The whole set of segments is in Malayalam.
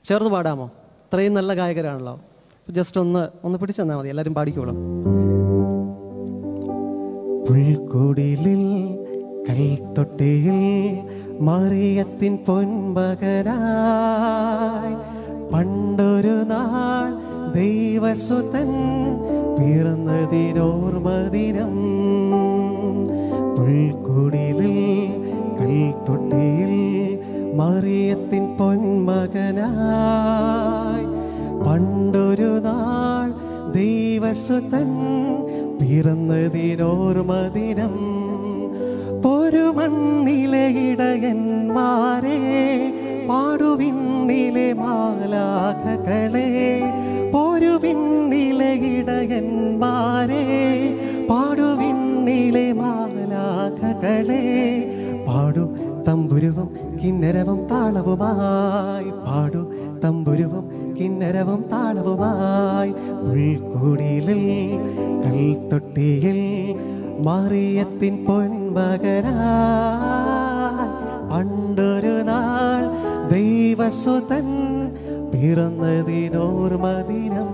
ചേർന്ന് പാടാമോ ഇത്രയും നല്ല ഗായകരാണല്ലോ ജസ്റ്റ് ഒന്ന് ഒന്ന് പിടിച്ചു തന്നാൽ മതി എല്ലാവരും പാടിക്കോളും പുൽക്കുടിലിൽ കൽത്തൊട്ടിയിൽ മറിയത്തിൻ പൊൻപകരായി പണ്ടൊരു നാൾ ദൈവസുതൻ പിറന്നതിനോർമദിനം പുൽക്കുടിലിൽ കൽത്തൊട്ടിയിൽ മറിയത്തിൻ പൊന്മകനായി പണ്ടൊരു നാൾ ദൈവസുതൻ പിറന്നതിനോർമദിനം ഒരു മണ്ണിലെ ഇടയന്മാരെ പാടുവിണ്ണിലെ മാലാഖകളെ ഒരു വിണ്ണിലെ ഇടയന്മാരെ പാടുവിണ്ണിലെ മാലാഖകളെ പാടു തമ്പുരുവും കിന്നരവും താളവുമായി പാടു തമ്പുരുവും കിന്നരവും താളവുമായി ഉൾക്കൂടിയിൽ കൽത്തൊട്ടിയിൽ മറിയത്തിൻ പൊൻപകരായി പണ്ടൊരു നാൾ ദൈവസുതൻ പിറന്നതിനോർമദിനം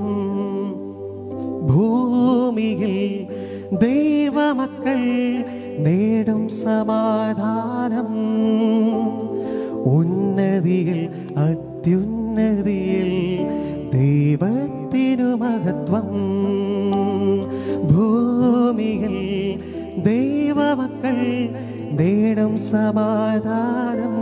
ഭൂമിയിൽ ദൈവമക്കൾ നേടും സമാധാനം ഉന്നതിയിൽ അത്യുന്നതിയിൽ ദൈവത്തിനു മഹത്വം ഭൂമിയിൽ ദൈവമക്കൾ നേടും സമാധാനം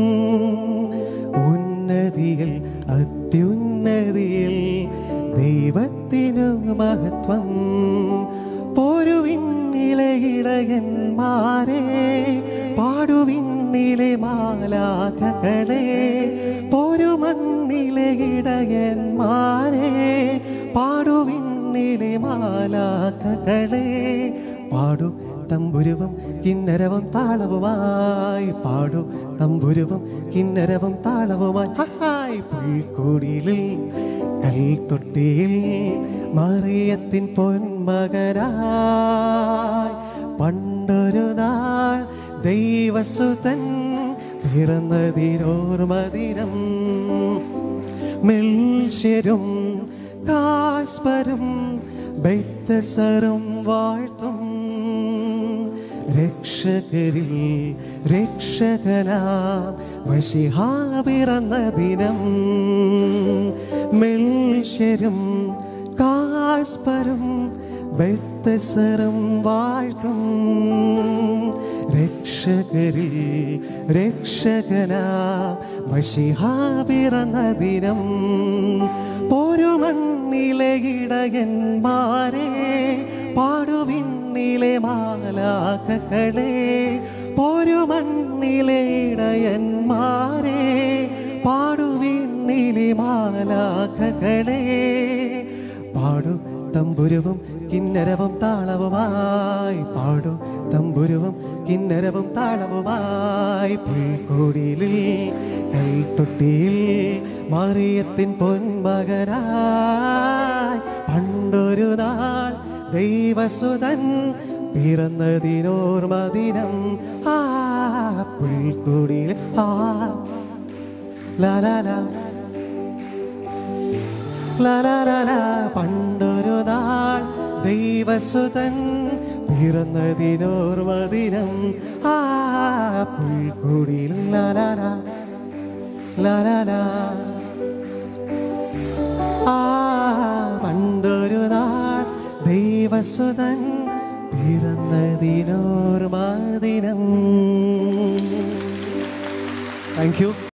ഉന്നതിയിൽ അത്യുന്നതിയിൽ ദൈവത്തിനു മഹത്വം പോരുവിണ്ണിലെ ഇടയന്മാരെ പാടുവിണ്ണിലെ മാലാഖകളെ പോരുമണ്ണിലെ ഇടയന്മാരെ പാടുവിണ്ണിലെ മാലാഖകളെ പാടു തമ്പുരുവും കിന്നരവും താളവുമായി പാടു തമ്പുരുവും കിന്നരവും താളവുമായി ഹായ് പുൽക്കൊടിയിൽ കൽത്തൊട്ടിയിൽ മറിയത്തിൻ പൊന്മകരായി പണ്ടൊരു നാൾ ദൈവസുതൻ പിറന്നതിനോർമദിനം മെൽഷ്യരും കാസ്പരും ബൈത്തസറും വാഴ്ത്തും രക്ഷകരിൽ രക്ഷകനാം മഷിഹാ പിറന്ന ദിനം മെൽഷ്യരും കാസ്പരും ബൈത്തസറും വാഴ്ത്തും രക്ഷകരിൽ രക്ഷകനാ മഷിഹാ പിറന്ന ദിനം ഒരു മണ്ണിലെ ഇടയന്മാരെ പാടുവിണ്ണിലെ മാലാഖകളെ ഒരു മണ്ണിലെ ഇടയന്മാരെ പാടുവിണ്ണിലെ മാലാഖകളെ പാടു തമ്പുരുവും കിന്നരവും താളവുമായി പാടു തമ്പുരുവും കിന്നരവും താളവുമായി പുൽക്കൊടിയിൽ കൽത്തൊട്ടിയിൽ മറിയത്തിൻ പൊന്മകനായി പണ്ടൊരു നാൾ ദൈവസുതൻ പിറന്നതിനോർമദിനം ആ പുൽക്കൊടിയിൽ ആ ലാ ലാ ലാ ലലലല പണ്ടൊരു നാൾ ദൈവസുതൻ പിറന്നതിനോർമദിനം ആ പുൽക്കുടിയിൽ ലലല ലലല ആ പണ്ടൊരു നാൾ ദൈവസുതൻ പിറന്നതിനോർമദിനം താങ്ക് യു